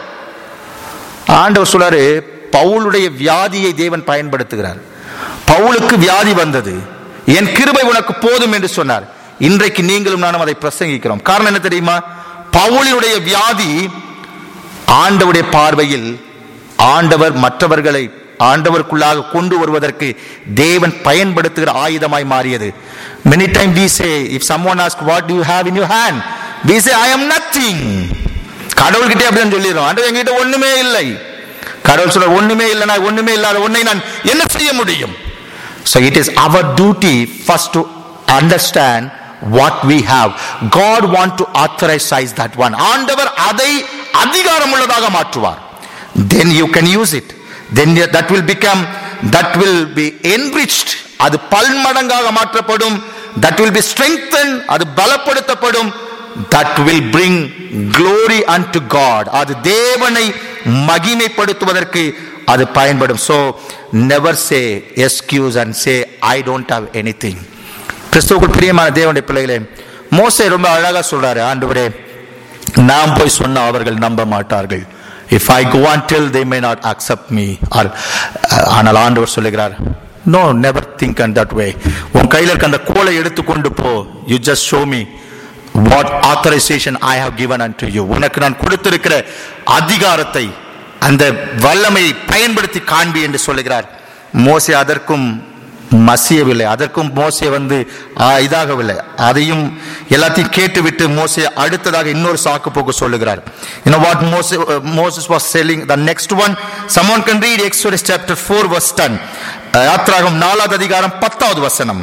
ஆண்டவர் சொல்றாரு பவுலுடைய வியாதியை தேவன் பயன்படுத்துகிறார் பவுலுக்கு வியாதி வந்தது என் கிருபை உனக்கு போதும் என்று சொன்னார் இன்றைக்கு நீங்களும் நானும் அதை பிரசங்கிக்கிறோம் காரணம் என்ன தெரியுமா பவுலினுடைய வியாதி ஆண்டவருடைய பார்வையில் ஆண்டவர் மற்றவர்களை ஆண்டவருக்குள்ளாக கொண்டு வருவதற்கு தேவன் பயன்படுத்துகிற ஆயுதமாய் மாறியது many time we say if someone ask what do you have in your hand we say i am nothing கடவுள்கிட்ட அப்படின்னு சொல்லிடுறோம் ஆண்டவர் என்கிட்ட ஒண்ணுமே இல்லை கடவுள் சொல்ற ஒண்ணுமே இல்லை நான் ஒண்ணுமே இல்லாத ஒன்னை நான் என்ன செய்ய முடியும் so it is our duty first to understand what we have god want to authorize that one ஆண்டவர் அதை அதிகாரம் உள்ளதாக மாற்றுவார் then you can use it then you- that will become that will be enriched அது பல்மடங்காக மாற்றப்படும் that will be strengthened அது பலப்படுத்தப்படும் that will bring glory unto god அது தேவனை மகிமைப்படுத்துவதற்கு அது பயன்படும் so never say excuse and say i don't have anything கிறிஸ்துவுக்குள் பிரியமான தேவனுடைய பிள்ளைகளே மோசே ரொம்ப அழகா சொல்றாரு ஆண்டவரே நாம் போய் சொன்ன அவர்கள் நம்ப மாட்டார்கள் if I go and tell they may not accept me or ஆனால் ஆண்டவர் சொல்லுகிறார் no never think and that way உன் கையில் இருக்க அந்த கோலை எடுத்துக்கொண்டு போ you just show me what authorisation I have given unto you உனக்கு நான் கொடுத்திருக்கிற அதிகாரத்தை அந்த வல்லமையை பயன்படுத்தி காண்பி என்று சொல்லுகிறார் மோசே அதற்கும் மசியவில்லை அதற்கும் மோசே வந்து ஆ, இதாகவில்லை அதையும் எல்லாத்தையும் கேட்டுவிட்டு மோசே அடுத்ததாக இன்னொரு சாக்கு போக்கு சொல்லுகிறார் you know what moses uh, moses was selling the next one someone can read exodus chapter 4 verse 10 Uh, யாத்ராகம் நாலாவது அதிகாரம் பத்தாவது வசனம்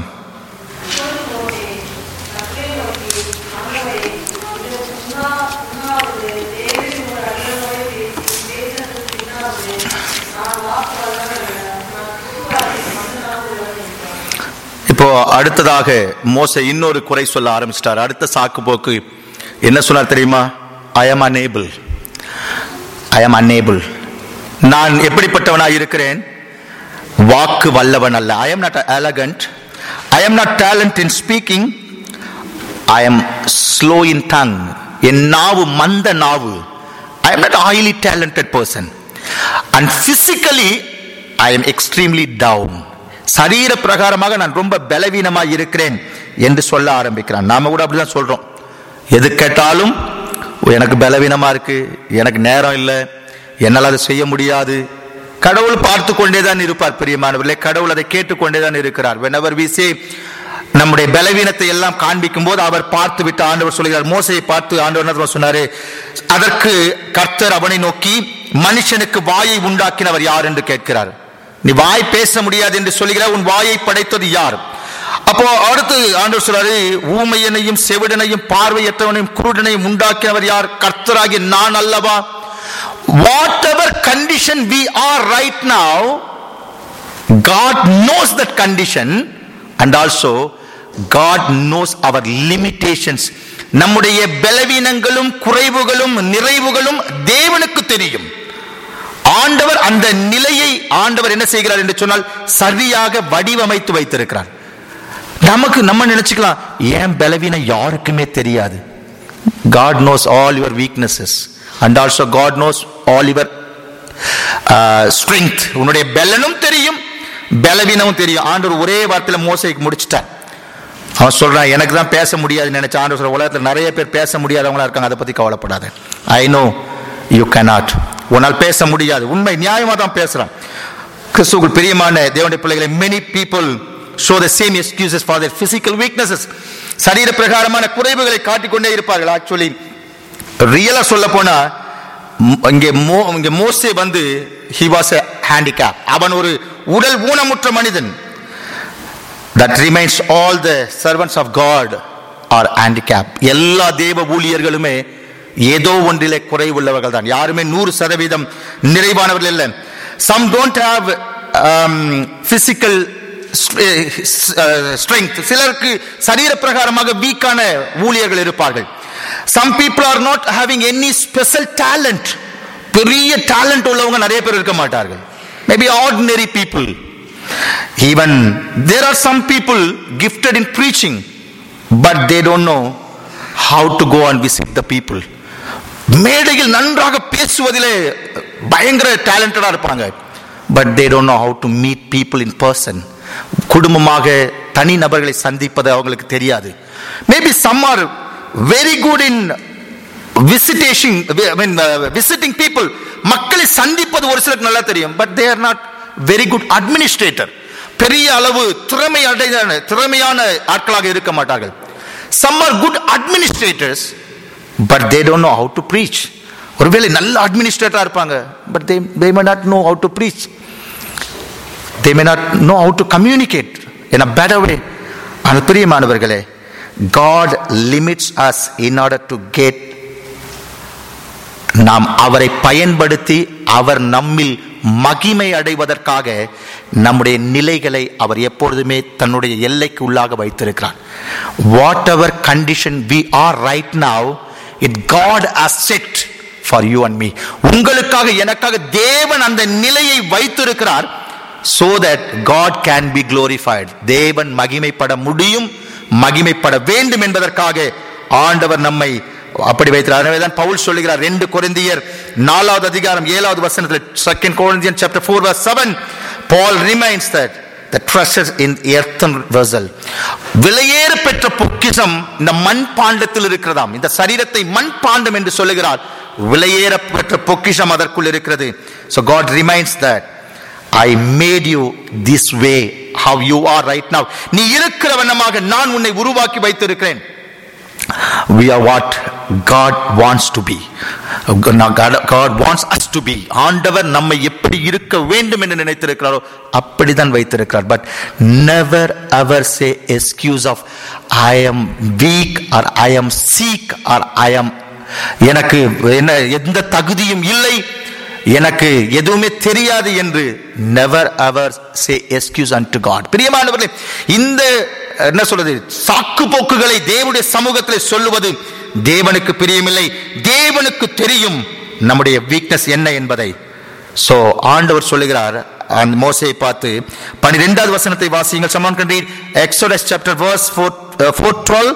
இப்போ அடுத்ததாக மோசே இன்னொரு குறை சொல்ல ஆரம்பிச்சிட்டார் அடுத்த சாக்கு போக்கு என்ன சொன்னார் தெரியுமா ஐ am unable I am unable நான் எப்படிப்பட்டவனா இருக்கிறேன் வாக்கு வல்லவன் அல்ல ஐ am not elegant I am not talent in speaking I am slow in tongue என் நாவு மந்த நாவு ஐ am not a highly talented person and physically I am extremely down சரீர பிரகாரமாக நான் ரொம்ப பலவீனமாக இருக்கிறேன் என்று சொல்ல ஆரம்பிக்கிறான் நாம கூட அப்படிதான் சொல்றோம் எது கேட்டாலும் எனக்கு பலவீனமா இருக்கு எனக்கு நேரம் இல்லை என்னால் அதை செய்ய முடியாது கடவுள் பார்த்து கொண்டே தான் இருப்பார் பிரியமானவர்களே கடவுள் அதை கேட்டுக்கொண்டே தான் இருக்கிறார் whenever we say நம்முடைய பலவீனத்தை எல்லாம் காண்பிக்கும் போது அவர் பார்த்து விட்டு ஆண்டவர் சொல்கிறார் மோசையை பார்த்து ஆண்டவர் என்ன தெரியுமா சொன்னாரு அதற்கு கர்த்தர் அவனை நோக்கி மனுஷனுக்கு வாயை உண்டாக்கினவர் யார் என்று கேட்கிறார் நீ வாய் பேச முடியாது என்று சொல்கிறார் உன் வாயை படைத்தது யார் அப்போ அடுத்து ஆண்டவர் சொல்றாரு ஊமையனையும் செவிடனையும் பார்வையற்றவனையும் குருடனையும் உண்டாக்கினவர் யார் கர்த்தராகிய நான் அல்லவா whatever condition we are right now God knows that condition and also God knows our limitations. நம்முடைய பலவீனங்களும் குறைவுகளும் நிறைவுகளும் தேவனுக்கு தெரியும் ஆண்டவர் அந்த நிலையை ஆண்டவர் என்ன செய்கிறார் என்று சொன்னால் சரியாக வடிவமைத்து வைத்திருக்கிறார் நமக்கு நம்ம நினைச்சுக்கலாம் ஏன் பலவீனம் யாருக்குமே தெரியாது God knows all your weaknesses and also God knows all your strength உன்னுடைய பலனும் தெரியும் பலவீனமும் தெரியும் ஆண்டவர் ஒரே வார்த்தையில மோசைக்கு முடிச்சிட்டார் அவன் சொல்றான் எனக்கு தான் பேச முடியாதுன்னு நினைச்ச ஆண்டவர் சொல்ற உலகத்தில் நிறைய பேர் பேச முடியாதவங்களா இருக்காங்க அதை பத்தி கவலைப்படாத ஐ நோ யூ cannot உன்னால் பேச முடியாது உண்மை நியாயமா தான் பேசுறான் கிறிஸ்துவுக்குள் பிரியமான தேவனுடைய பிள்ளைகளை many people show the same excuses for their physical weaknesses சரீர பிரகாரமான குறைவுகளை காட்டிக்கொண்டே இருப்பார்கள் ஆக்சுவலி ரியலா சொல்ல போனா ம், இங்கே மோ இங்கே மோசே வந்து he was a handicap அவன் ஒரு உடல் ஊனமுற்ற மனிதன் that remains all the servants of God are handicapped எல்லா தேவ ஊழியர்களுமே ஏதோ ஒன்றிலே குறைவுள்ளவர்கள் தான் யாருமே நூறு சதவீதம் நிறைவானவர்கள் இல்லை some don't have physical strength சிலருக்கு சரீர பிரகாரமாக வீக்கான ஊழியர்கள் இருப்பார்கள் some people are not having any special talent பெரிய டேலண்ட் உள்ளவங்க நிறைய பேர் இருக்க மாட்டார்கள் maybe ordinary people even there are some people gifted in preaching but they don't know how to go and visit the people மேடையில் நன்றாக பேசுவதிலே பயங்கர டேலண்டடா இருப்பாங்க but they don't know how to meet people in person குடும்பமாக தனி நபர்களை சந்திப்பது அவங்களுக்கு தெரியாது maybe some are very good in visitation visiting people மக்களை சந்திப்பது ஒரு சிலருக்கு நல்லா தெரியும் but they are not very good administrator பெரிய அளவு திறமை அடைந்த திறமையான ஆட்களாக இருக்க மாட்டார்கள் some are good administrators but they don't know how to preach ஒருவேளை நல்ல அட்மினிஸ்ட்ரேட்டரா இருப்பாங்க but they they may not know how to preach they may not know how to communicate in a better way ஆனால் பிரியமானவர்களே God limits us in order to get நாம் அவரை பயன்படுத்தி அவர் நம்மில் மகிமை அடைவதற்காக நம்முடைய நிலைகளை அவர் எப்பொழுதுமே தன்னுடைய எல்லைக்கு உள்ளாக வைத்திருக்கிறார் whatever condition we are right now it God has set for you and me உங்களுக்காக எனக்காக தேவன் அந்த நிலையை வைத்திருக்கிறார் so that God can be glorified தேவன் மகிமைப்பட முடியும் மகிமைப்பட வேண்டும் என்பதற்காக ஆண்டவர் நம்மை அப்படி வைத்தார் எனவே தான் பவுல் சொல்லுகிறார் ரெண்டு கொரிந்தியர் நாலாவது அதிகாரம் ஏழாவது வசனத்தில் second Corinthian chapter four verse seven Paul reminds that the treasure in earthen vessel விலையேற பெற்ற பொக்கிஷம் இந்த மண் பாண்டத்தில் இருக்கிறதாம் இந்த சரீரத்தை மண் பாண்டம் என்று சொல்லுகிறார் விலையேற பெற்ற பொக்கிஷம் அதற்குள் இருக்கிறது so god reminds that I made you this way how you are right now நீ இருக்கிற வண்ணமாக நான் உன்னை உருவாக்கி வைத்திருக்கிறேன் we are what God wants to be God, God wants us to be ஆண்டவர் நம்மை எப்படி இருக்க வேண்டும் என்று நினைத்திருக்கிறாரோ அப்படிதான் வைத்திருக்கிறார் but never ever say excuse of I am weak or I am sick or I am எனக்கு என்ன எந்த தகுதியும் இல்லை எனக்கு எதுவுமே தெரியாது என்று நெவர் அவர் சே எஸ்கியூஸ் அன்டு காட் பிரியமானவர்களே இந்த என்ன சொல்றது சாக்கு போக்குகளை தேவனுடைய சமூகத்தில் சொல்லுவது தேவனுக்கு பிரியமில்லை தேவனுக்கு தெரியும் நம்முடைய வீக்னஸ் என்ன என்பதை சோ ஆண்டவர் சொல்லுகிறார் அந்த மோசையை பார்த்து பனிரெண்டாவது வசனத்தை வாசியுங்கள் சமான் கண்டி Exodus chapter verse four four twelve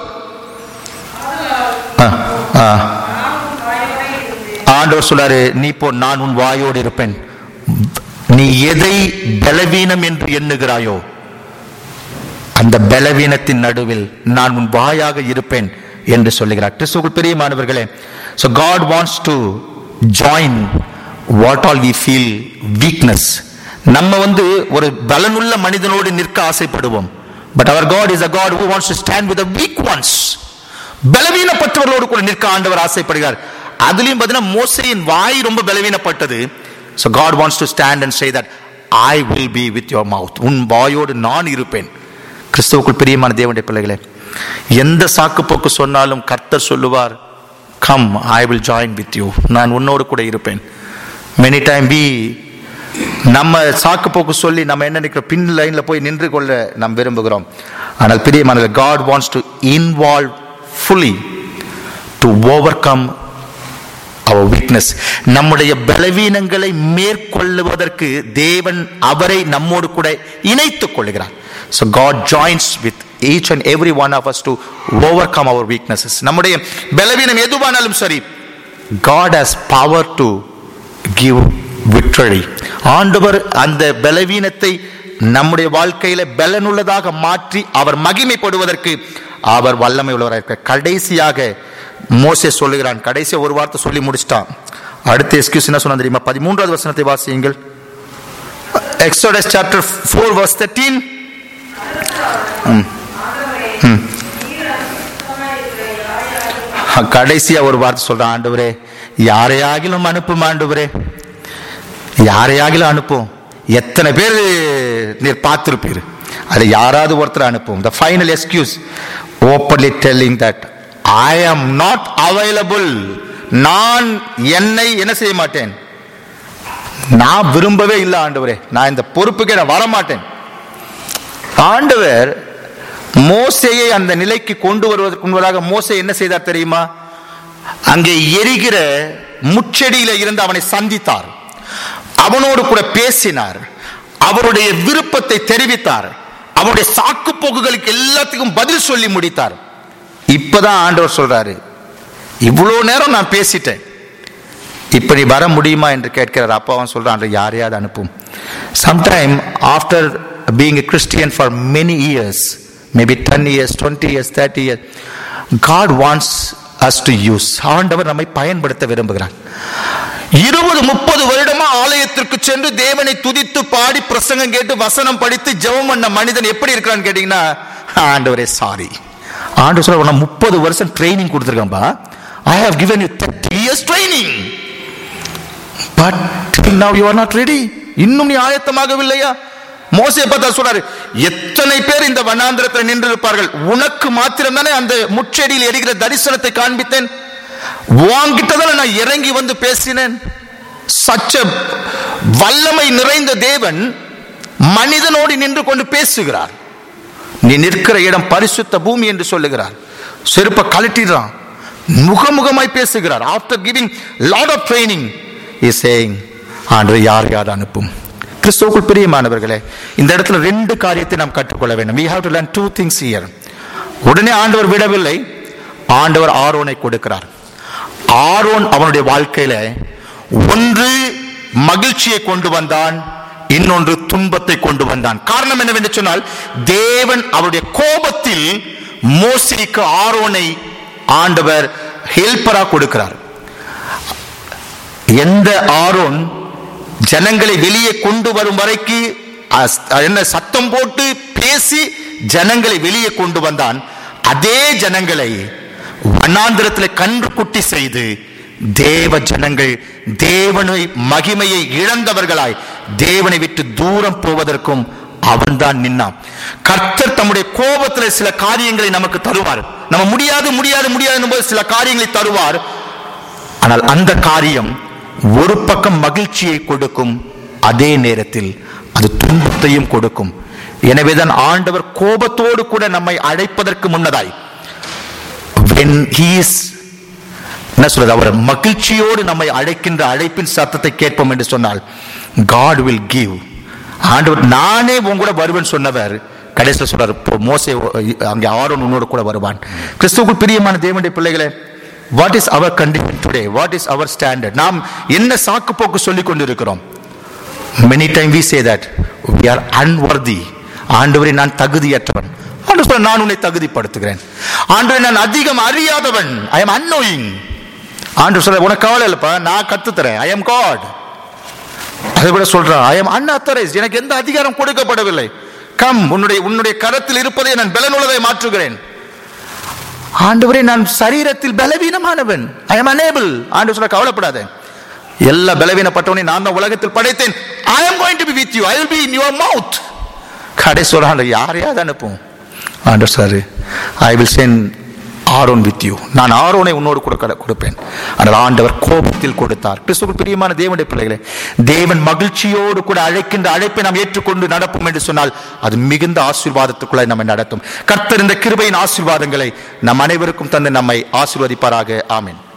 ஆண்டவர் சொல்றாரு நீ போ நான் உன் வாயோடு இருப்பேன் நீ எதை பலவீனம் என்று எண்ணுகிறாயோ அந்த பலவீனத்தின் நடுவில் நான் உன் வாயாக இருப்பேன் என்று சொல்லுகிறார் கிறிஸ்துக்குள் பிரியமானவர்களே so god wants to join what all we feel weakness நம்ம வந்து ஒரு பலனுள்ள மனிதனோடு நிற்க ஆசைப்படுவோம் பட் அவர் God is a God who wants to stand with the weak ones பலவீனப்பட்டவர்களோடு கூட நிற்க ஆண்டவர் ஆசைப்படுகிறார் அதுலயும் பார்த்தீங்கன்னா மோசையின் வாய் ரொம்ப பலவீனப்பட்டது so god wants to stand and say that i will be with your mouth உன் வாயோடு நான் இருப்பேன் கிறிஸ்துவுக்குள் பிரியமான தேவனுடைய பிள்ளைகளே எந்த சாக்கு போக்கு சொன்னாலும் கர்த்தர் சொல்லுவார் come I will join with you நான் உன்னோடு கூட இருப்பேன் மெனி டைம் பி நம்ம சாக்கு போக்கு சொல்லி நம்ம என்ன நினைக்கிற பின் லைன்ல போய் நின்று கொள்ள நாம் விரும்புகிறோம் ஆனால் பிரியமானது God wants to involve fully to overcome our weakness நம்முடைய பலவீனங்களை மேற்கொள்ளுவதற்கு தேவன் அவரை நம்மோடு கூட இணைத்துக் கொள்கிறார் so God joins with each and every one of us to overcome our weaknesses நம்முடைய பலவீனம் எதுவானாலும் சரி God has power to give victory ஆண்டவர் அந்த பலவீனத்தை நம்முடைய வாழ்க்கையில பலனுள்ளதாக மாற்றி அவர் மகிமைப்படுவதற்கு அவர் வல்லமை உள்ளவராக இருக்கிறார் கடைசியாக மோசே சொல்லுகிறான் கடைசியா ஒரு வார்த்தை சொல்லி முடிச்சிட்டான் அடுத்த எக்ஸ்கியூஸ் என்ன சொன்னா தெரியுமா பதிமூன்றாவது வசனத்தை வாசியுங்கள் Exodus chapter four verse thirteen கடைசியா ஒரு வார்த்தை சொல்றான் ஆண்டவரே யாரையாகிலும் அனுப்பும் ஆண்டவரே யாரையாகிலும் அனுப்பும் எத்தனை பேர் நீர் பார்த்திருப்பீர் அது யாராவது ஒருத்தர் அனுப்பும் the final excuse openly telling that I am not available நான் என்னை என்ன செய்ய மாட்டேன் நான் விரும்பவே இல்லை ஆண்டவரே நான் இந்த பொறுப்புக்கே நான் வரமாட்டேன் ஆண்டவர் மோசையை அந்த நிலைக்கு கொண்டு வருவதற்கு முன்பதாக மோசை என்ன செய்தார் தெரியுமா அங்கே எரிகிற முச்செடியில இருந்து அவனை சந்தித்தார் அவனோடு கூட பேசினார் அவருடைய விருப்பத்தை தெரிவித்தார் அவருடைய சாக்கு போக்குகளுக்கு எல்லாத்துக்கும் பதில் சொல்லி முடித்தார் இப்பதான் ஆண்டவர் சொல்றாரு இவ்வளவு நேரம் நான் பேசிட்டேன் இப்ப நீ வர முடியுமா என்று கேட்கிறார் அப்பா அவன் சொல்றான் யாரையாவது அனுப்பும் sometime after being a Christian for many years maybe ten years twenty years thirty years God wants us to use ஆண்டவர் நம்மை பயன்படுத்த விரும்புகிறார் இருபது முப்பது வருடமா ஆலயத்திற்கு சென்று தேவனை துதித்து பாடி பிரசங்கம் கேட்டு வசனம் படித்து ஜெபம் பண்ண மனிதன் எப்படி இருக்கிறான்னு கேட்டீங்கன்னா ஆண்டவரே சாரி ஆண்டு சொல்ல நான் முப்பது வருஷம் ட்ரைனிங் கொடுத்துருக்கேன்பா I have given you thirty years training but now you are not ready இன்னும் நீ ஆயத்தமாகவில்லையா மோசையை பார்த்தா சொல்றாரு எத்தனை பேர் இந்த வனாந்திரத்தில் நின்று இருப்பார்கள் உனக்கு மாத்திரம் தானே அந்த முச்செடியில் எரிகிற தரிசனத்தை காண்பித்தேன் வாங்கிட்டதால நான் இறங்கி வந்து பேசினேன் சச்ச வல்லமை நிறைந்த தேவன் மனிதனோடு நின்று கொண்டு பேசுகிறார் நீ நிற்கிற இடம் பரிசுத்த பூமி என்று சொல்லுகிறார் செருப்ப கழட்டிடுறான் முகமுகமாய் பேசுகிறார் after giving lot of training is saying ஆண்டு யார் யார் அனுப்பும் கிறிஸ்துவுக்குள் பிரியமானவர்களே இந்த இடத்துல ரெண்டு காரியத்தை நாம் கற்றுக்கொள்ள வேண்டும் we have to learn two things here உடனே ஆண்டவர் விடவில்லை ஆண்டவர் ஆரோனை கொடுக்கிறார் ஆரோன் அவனுடைய வாழ்க்கையில ஒன்று மகிழ்ச்சியை கொண்டு வந்தான் இன்னொன்று துன்பத்தை கொண்டு வந்தான் காரணம் என்னவென்று சொன்னால் தேவன் அவருடைய கோபத்தில் மோசைக்கு ஆரோனை ஆண்டவர் ஹெல்ப்பரா கொடுக்கிறார் எந்த ஆரோன் ஜனங்களை வெளியே கொண்டு வரும் வரைக்கு அஸ்- என்ன சத்தம் போட்டு பேசி ஜனங்களை வெளியே கொண்டு வந்தான் அதே ஜனங்களை வண்ணாந்திரத்தில் கன்று குட்டி செய்து தேவ ஜனங்கள் தேவனை மகிமையை இழந்தவர்களாய் தேவனை விட்டு தூரம் போவதற்கும் அவன்தான் நின்னான் கர்த்தர் தம்முடைய கோபத்தில் சில காரியங்களை நமக்கு தருவார் நம்ம முடியாது முடியாது முடியாது போது சில காரியங்களை தருவார் ஆனால் அந்த காரியம் ஒரு பக்கம் மகிழ்ச்சியை கொடுக்கும் அதே நேரத்தில் அது துன்பத்தையும் கொடுக்கும் எனவேதான் ஆண்டவர் கோபத்தோடு கூட நம்மை அழைப்பதற்கு முன்னதாய் when he is என்ன சொல்றது அவர் மகிழ்ச்சியோடு நம்மை அழைக்கின்ற அழைப்பின் சத்தத்தை கேட்போம் என்று சொன்னால் காட் வில் கிவ் ஆண்டவர் நானே உன் கூட வருவேன் சொன்னவர் கடைசியில் சொல்றாரு "போ, மோசே அங்கே ஆரோன் உன்னோடு கூட வருவான் கிறிஸ்துவுக்குள் பிரியமான தேவனுடைய பிள்ளைகளே what is our condition today what is our standard நாம் என்ன சாக்கு போக்கு சொல்லிக் கொண்டிருக்கிறோம் many time we say that we are unworthy ஆண்டவரை நான் தகுதியற்றவன் ஆண்டு சொல்ல நான் உன்னை தகுதிப்படுத்துகிறேன் ஆண்டவரை நான் அதிகம் அறியாதவன் ஐ எம் அன்னோயிங் ஆண்டு சொல்ல உனக்கு கவலை இல்லப்பா நான் கத்து தரேன் ஐ எம் காட் அதை விட சொல்றான் ஐ எம் அன்அத்தரைஸ் எனக்கு எந்த அதிகாரம் கொடுக்கப்படவில்லை கம் உன்னுடைய உன்னுடைய கரத்தில் இருப்பதை நான் பலனுள்ளதை மாற்றுகிறேன் ஆண்டவரே நான் சரீரத்தில் பலவீனமானவன் ஐ எம் அனேபிள் ஆண்டு சொல்ல கவலைப்படாத எல்லா பலவீனப்பட்டவனை நான் தான் உலகத்தில் படைத்தேன் I am going to be with you I will be in your mouth கடைசி சொல்றாங்க யாரையாவது அனுப்பும் ஆண்டவர் sir I will send Aaron with you நான் ஆரோனை உன்னோடு கூட கட- கொடுப்பேன் ஆனால் ஆண்டவர் கோபத்தில் கொடுத்தார் கிறிஸ்துவுக்கு பிரியமான தேவனுடைய பிள்ளைகளே தேவன் மகிழ்ச்சியோடு கூட அழைக்கின்ற அழைப்பை நாம் ஏற்றுக்கொண்டு நடப்போம் என்று சொன்னால் அது மிகுந்த ஆசீர்வாதத்துக்குள்ளாய் நம்மை நடத்தும் கர்த்தர் இந்த கிருபையின் ஆசீர்வாதங்களை நம் அனைவருக்கும் தந்து நம்மை ஆசீர்வதிப்பாராக ஆமென்